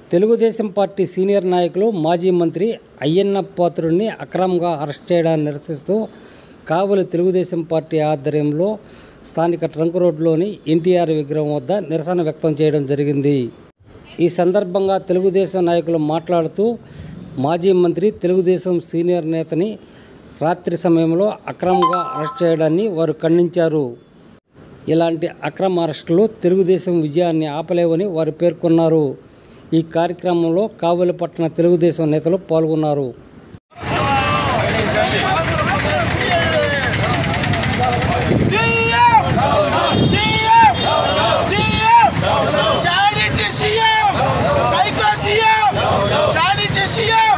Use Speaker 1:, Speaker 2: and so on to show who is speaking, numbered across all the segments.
Speaker 1: Telugu Desam party senior నాయకులు మాజీ మంత్రి అయ్యన్న పాత్రుడిని అక్రమంగా అరెస్ట్ చేయడాన్ని నిరసిస్తూ కావలి తెలుగుదేశం పార్టీ ఆధ్వర్యంలో స్థానిక ట్రంక్ రోడ్లోని ఎన్టీఆర్ విగ్రహం వద్ద నిరసన వ్యక్తం చేయడం జరిగింది ఈ సందర్భంగా తెలుగుదేశం నాయకులు మాట్లాడుతూ మాజీ మంత్రి తెలుగుదేశం సీనియర్ నేతని రాత్రి సమయంలో అక్రమంగా అరెస్ట్ చేయడాన్ని వారు ఖండించారు ఇలాంటి అక్రమ అరెస్టులు తెలుగుదేశం విజయాన్ని ఆపలేవని వారు పేర్కొన్నారు ఈ కార్యక్రమంలో కావలి పట్టణ తెలుగుదేశం నేతలు పాల్గొన్నారు
Speaker 2: CM CM CM sanity CM psycho CM sanity CM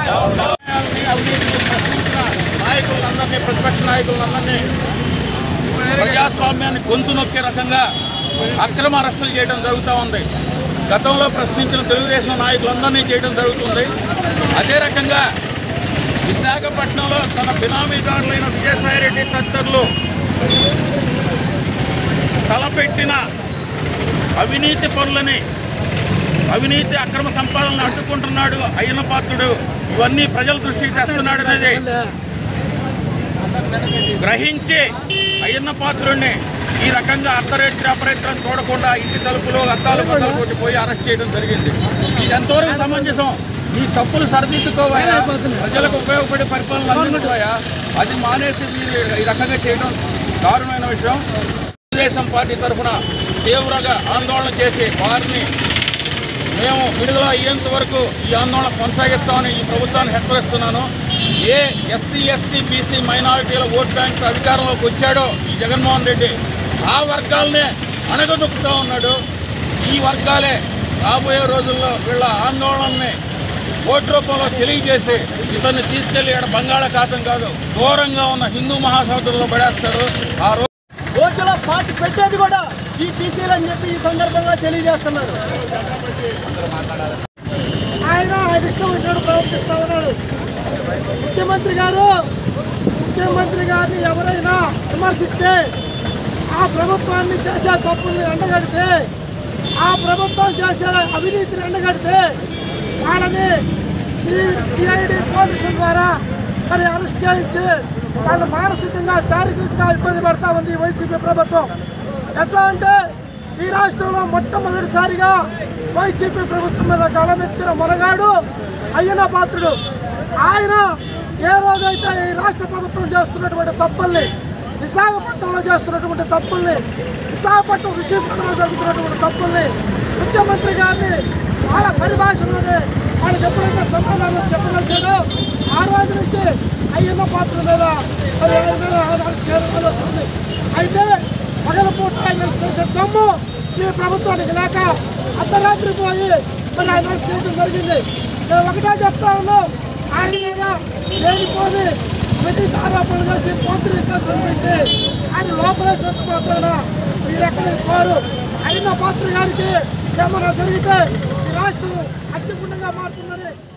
Speaker 3: నాయకులందరినీ ప్రతిపక్ష నాయకులందరినీ ప్రజాస్వామ్యాన్ని గొంతు నొక్కే రకంగా అక్రమ అరెస్టులు చేయడం జరుగుతూ ఉంది గతంలో ప్రశ్నించిన తెలుగుదేశం నాయకులందరినీ చేయడం జరుగుతుంది అదే రకంగా విశాఖపట్నంలో తన బినామీదారులైన విజయసాయిరెడ్డి తదితరులు తలపెట్టిన అవినీతి పనులని అవినీతి అక్రమ సంపాదనను అడ్డుకుంటున్నాడు అయ్యన పాత్రుడు ఇవన్నీ ప్రజల దృష్టికి తెస్తున్నాడు అనేది గ్రహించి అయ్యన్న పాత్రుడిని ఈ రకంగా అర్ధరేత్రి అపరేత్రం చూడకుండా ఇంటి తలుపులు అద్దాలు బద్దలు కొట్టి పోయి అరెస్ట్ చేయడం జరిగింది ఇది ఎంతవరకు సమంజసం ఈ తప్పులు సరిదిద్దుకోవాయా ప్రజలకు ఉపయోగపడే పరిపాలన అందించుకోయా అది మానేసి మీరు ఈ రకంగా చేయడం దారుణమైన విషయం తెలుగుదేశం పార్టీ తరఫున తీవ్రంగా ఆందోళన చేసి వారిని మేము విడుదల అయ్యేంత వరకు ఈ ఆందోళన కొనసాగిస్తామని ఈ ప్రభుత్వాన్ని హెచ్చరిస్తున్నాను ఏ ఎస్సీ ఎస్టీ బీసీ మైనారిటీల ఓట్ బ్యాంక్ అధికారంలోకి వచ్చాడో ఈ జగన్మోహన్ రెడ్డి ఆ వర్గాలనే అణగదొక్కుతూ ఉన్నాడు ఈ వర్గాలే రాబోయే రోజుల్లో వీళ్ళ ఆందోళనని ఓటు రూపంలో తెలియజేసి ఇతన్ని తీసుకెళ్లి ఇక్కడ బంగాళాఖాతం కాదు దూరంగా ఉన్న హిందూ మహాసముద్రంలో పడేస్తారు ఆ రోజు
Speaker 2: ఓటులో పాతి పెట్టేది కూడా ఈ టీసీలు అని చెప్పి ఈ సందర్భంగా తెలియజేస్తున్నారు ఆయన ఆయన ఇష్టం వచ్చినట్టు ప్రవర్తిస్తా ఉన్నాడు ముఖ్యమంత్రి గారు ముఖ్యమంత్రి గారిని ఎవరైనా విమర్శిస్తే ఆ ప్రభుత్వాన్ని చేసే తప్పుల్ని ఎండగడితే ఆ ప్రభుత్వం చేసే అవినీతిని ఎండగడితే వాళ్ళని సిఐడి పోలీసుల ద్వారా మరి అరెస్ట్ చేయించి వాళ్ళు మానసికంగా శారీరకంగా ఇబ్బంది పెడతా ఉంది ఈ వైసీపీ ప్రభుత్వం ఎట్లా అంటే ఈ రాష్ట్రంలో మొట్టమొదటిసారిగా వైసీపీ ప్రభుత్వం మీద గళమెత్తిన మొనగాడు అయ్యన పాత్రుడు ఆయన ఏ రోజైతే ఈ రాష్ట్ర ప్రభుత్వం చేస్తున్నటువంటి తప్పుల్ని విశాఖపట్నంలో చేస్తున్నటువంటి తప్పుల్ని విశాఖపట్నం విశాఖపట్నంలో జరుగుతున్నటువంటి తప్పుల్ని ముఖ్యమంత్రి గారిని వాళ్ళ పరిభాషలోనే వాళ్ళకి ఎప్పుడైతే సమాధానం చెప్పగలిగాడో ఆ రోజు నుంచి అయ్యన్న పాత్ర మీద మరి ఆయన మీద అరెస్ట్ చేయడం జరుగుతుంది. అయితే పగలపూట ఆయన చేసే దమ్ము ఈ ప్రభుత్వానికి లేక అర్ధరాత్రి పోయి మరి ఆయన అరెస్ట్ చేయడం జరిగింది మేము ఒకటే చెప్తా ఉన్నాం ఆయన మీద లేనిపోని ప్రతి ఆరోపణలు చేసి పోతులు పెట్టి ఆయన లోపలేసినట్టు మాత్రాన మీరు ఎక్కడ కోరు అయిన పాత్ర గారికి ఏమైనా జరిగితే ఈ రాష్ట్రం అగ్నిగుండంగా మారుతుందని